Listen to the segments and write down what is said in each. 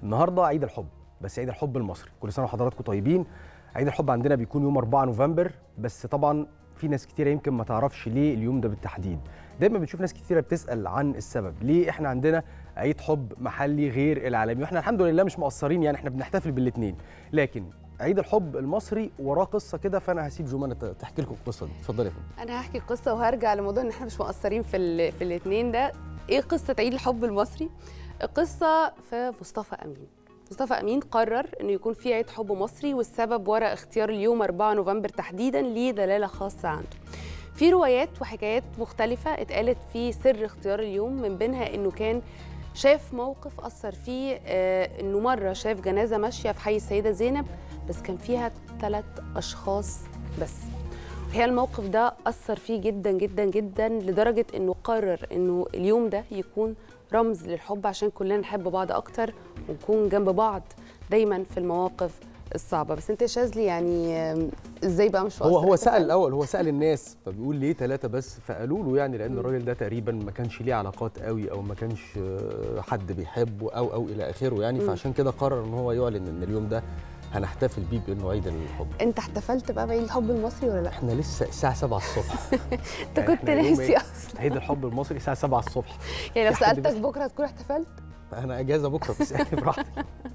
النهارده عيد الحب بس عيد الحب المصري كل سنه وحضراتكم طيبين عيد الحب عندنا بيكون يوم 4 نوفمبر بس طبعا في ناس كتيره يمكن ما تعرفش ليه اليوم ده بالتحديد دايما بنشوف ناس كتيره بتسال عن السبب ليه احنا عندنا عيد حب محلي غير العالمي واحنا الحمد لله مش مقصرين يعني احنا بنحتفل بالاثنين لكن عيد الحب المصري وراه قصه كده فانا هسيب جمانه تحكي لكم القصه دي اتفضلي يا فندم انا هحكي قصه وهرجع لموضوع ان احنا مش مقصرين في ال... في الاثنين ده ايه قصه عيد الحب المصري القصه في مصطفى امين مصطفى امين قرر انه يكون في عيد حب مصري والسبب وراء اختيار اليوم 4 نوفمبر تحديدا ليه دلاله خاصه عنده في روايات وحكايات مختلفه اتقالت في سر اختيار اليوم من بينها انه كان شاف موقف اثر فيه آه انه مره شاف جنازه ماشيه في حي السيده زينب بس كان فيها ثلاث اشخاص بس هي الموقف ده اثر فيه جدا جدا جدا لدرجه انه قرر انه اليوم ده يكون رمز للحب عشان كلنا نحب بعض اكتر ونكون جنب بعض دايما في المواقف الصعبه بس انت يا شاذلي يعني ازاي بقى مش هو هو سال الاول هو سال الناس فبيقول ليه ثلاثه بس فقالوا له يعني لان الراجل ده تقريبا ما كانش ليه علاقات قوي او ما كانش حد بيحبه او او الى اخره يعني فعشان كده قرر ان هو يعلن ان اليوم ده هنحتفل بيه بانه عيد الحب انت احتفلت بقى بعيد الحب المصري ولا لا احنا لسه الساعه 7 الصبح انت كنت ناسي اصلا عيد الحب المصري الساعه 7 الصبح يعني لو سالتك بكره تكون احتفلت انا اجازه بكره تسالني براحتك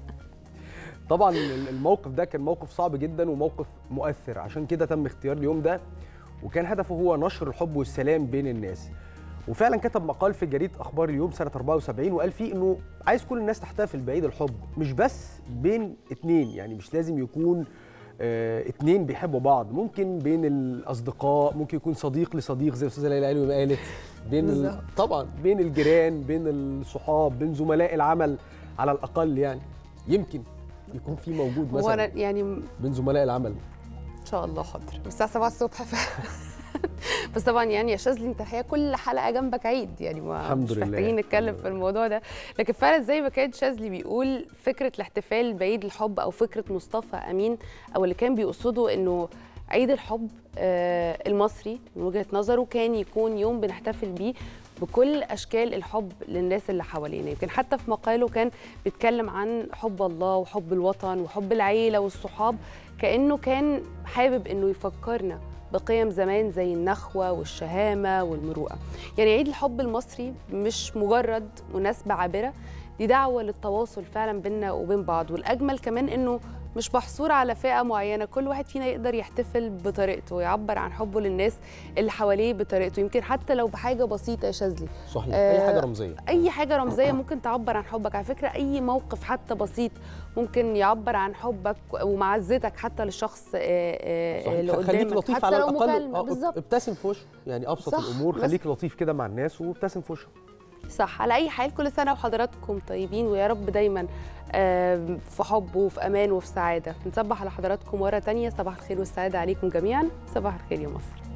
طبعا الموقف ده كان موقف صعب جدا وموقف مؤثر عشان كده تم اختيار اليوم ده وكان هدفه هو نشر الحب والسلام بين الناس وفعلا كتب مقال في جريده اخبار اليوم سنه 74 وقال فيه انه عايز كل الناس تحتفل بعيد الحب مش بس بين اتنين يعني مش لازم يكون اه اتنين بيحبوا بعض ممكن بين الاصدقاء ممكن يكون صديق لصديق زي الاستاذه ليلى قالت قالت بين ال... طبعا بين الجيران بين الصحاب بين زملاء العمل على الاقل يعني يمكن يكون في موجود مثلا وانا يعني بين زملاء العمل ان شاء الله حاضر الساعه 7 الصبح ف... بس طبعا يعني يا شاذلي انت الحقيقه كل حلقه جنبك عيد يعني ما الحمد مش لله. محتاجين نتكلم في الموضوع ده لكن فعلا زي ما كان شاذلي بيقول فكره الاحتفال بعيد الحب او فكره مصطفى امين او اللي كان بيقصده انه عيد الحب آه المصري من وجهه نظره كان يكون يوم بنحتفل بيه بكل اشكال الحب للناس اللي حوالينا يمكن حتى في مقاله كان بيتكلم عن حب الله وحب الوطن وحب العيله والصحاب كانه كان حابب انه يفكرنا بقيم زمان زي النخوة والشهامة والمروءة يعني عيد الحب المصري مش مجرد مناسبة عابرة دي دعوة للتواصل فعلا بيننا وبين بعض والأجمل كمان إنه مش محصور على فئة معينة كل واحد فينا يقدر يحتفل بطريقته ويعبر عن حبه للناس اللي حواليه بطريقته يمكن حتى لو بحاجة بسيطة يا شاذلي صحيح آه أي حاجة رمزية أي حاجة رمزية ممكن تعبر عن حبك على فكرة أي موقف حتى بسيط ممكن يعبر عن حبك ومعزتك حتى للشخص اللي قدامك خليك لطيف حتى على لو الأقل مكالمة آه بالظبط ابتسم في وشه يعني أبسط الأمور خليك لطيف كده مع الناس وابتسم في وشه صح على اي حال كل سنه وحضراتكم طيبين ويا رب دايما في حب وفي امان وفي سعاده نصبح على حضراتكم مره تانية صباح الخير والسعاده عليكم جميعا صباح الخير يا مصر